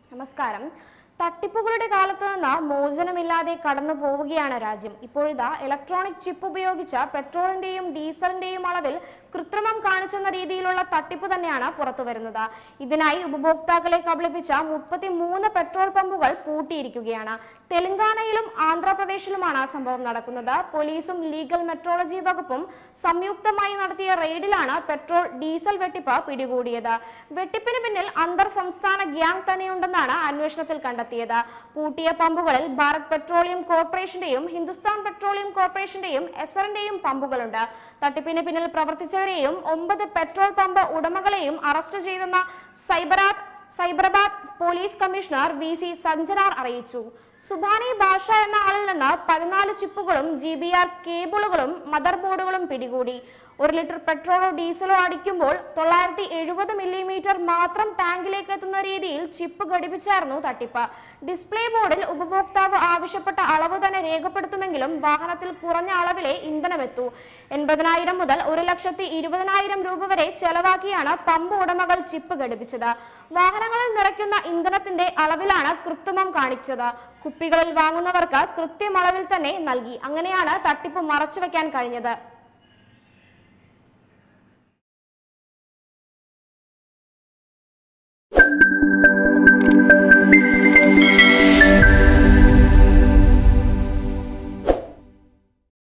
നമസ്കാരം തട്ടിപ്പുകളുടെ കാലത്ത് നിന്ന് മോചനമില്ലാതെ കടന്നു പോവുകയാണ് രാജ്യം ഇപ്പോഴിതാ ഇലക്ട്രോണിക് ചിപ്പ് ഉപയോഗിച്ച പെട്രോളിന്റെയും ഡീസലിന്റെയും അളവിൽ കൃത്രിമം കാണിച്ചെന്ന രീതിയിലുള്ള തട്ടിപ്പ് തന്നെയാണ് പുറത്തുവരുന്നത് ഇതിനായി ഉപഭോക്താക്കളെ കബളിപ്പിച്ച മുപ്പത്തി മൂന്ന് പെട്രോൾ പമ്പുകൾ പൂട്ടിയിരിക്കുകയാണ് തെലങ്കാനയിലും ആന്ധ്രാപ്രദേശിലുമാണ് സംഭവം നടക്കുന്നത് പോലീസും ലീഗൽ മെട്രോളജി വകുപ്പും സംയുക്തമായി നടത്തിയ റെയ്ഡിലാണ് പെട്രോൾ ഡീസൽ വെട്ടിപ്പ് പിടികൂടിയത് വെട്ടിപ്പിന് പിന്നിൽ അന്തർ സംസ്ഥാന ഗ്യാങ് തന്നെയുണ്ടെന്നാണ് അന്വേഷണത്തിൽ കണ്ടെത്തിയത് പൂട്ടിയ പമ്പുകളിൽ ഭാരത് പെട്രോളിയം കോർപ്പറേഷന്റെയും ഹിന്ദുസ്ഥാൻ പെട്രോളിയം കോർപ്പറേഷന്റെയും എസറിന്റെയും പമ്പുകളുണ്ട് തട്ടിപ്പിന് പിന്നിൽ പ്രവർത്തിച്ചവരെയും ഒമ്പത് പെട്രോൾ പമ്പ് ഉടമകളെയും അറസ്റ്റ് ചെയ്തെന്ന Cyberabad Cyberabad police commissioner V C Sajjanar അറിയിച്ചു സുബാനി ഭാഷ എന്ന ആളിൽ നിന്ന് പതിനാല് ചിപ്പുകളും ജി ബി ആർ കേബിളുകളും മദർ ബോർഡുകളും പിടികൂടി ഒരു ലിറ്റർ പെട്രോളോ ഡീസലോ അടിക്കുമ്പോൾ തൊള്ളായിരത്തി എഴുപത് മില്ലിമീറ്റർ മാത്രം ടാങ്കിലേക്ക് എത്തുന്ന രീതിയിൽ ചിപ്പ് ഘടിപ്പിച്ചായിരുന്നു തട്ടിപ്പ് ഡിസ്പ്ലേ ബോർഡിൽ ഉപഭോക്താവ് ആവശ്യപ്പെട്ട അളവ് തന്നെ രേഖപ്പെടുത്തുമെങ്കിലും വാഹനത്തിൽ കുറഞ്ഞ അളവിലെ ഇന്ധനം എത്തൂ എൺപതിനായിരം മുതൽ ഒരു ലക്ഷത്തി ഇരുപതിനായിരം രൂപ വരെ ചെലവാക്കിയാണ് പമ്പ് ഉടമകൾ ചിപ്പ് ഘടിപ്പിച്ചത് വാഹനങ്ങളിൽ നിറയ്ക്കുന്ന ഇന്ധനത്തിന്റെ അളവിലാണ് കൃത്രിമം കാണിച്ചത് കുപ്പികളിൽ വാങ്ങുന്നവർക്ക് കൃത്യം അളവിൽ തന്നെ നൽകി അങ്ങനെയാണ് തട്ടിപ്പ് മറച്ചുവെക്കാൻ കഴിഞ്ഞത്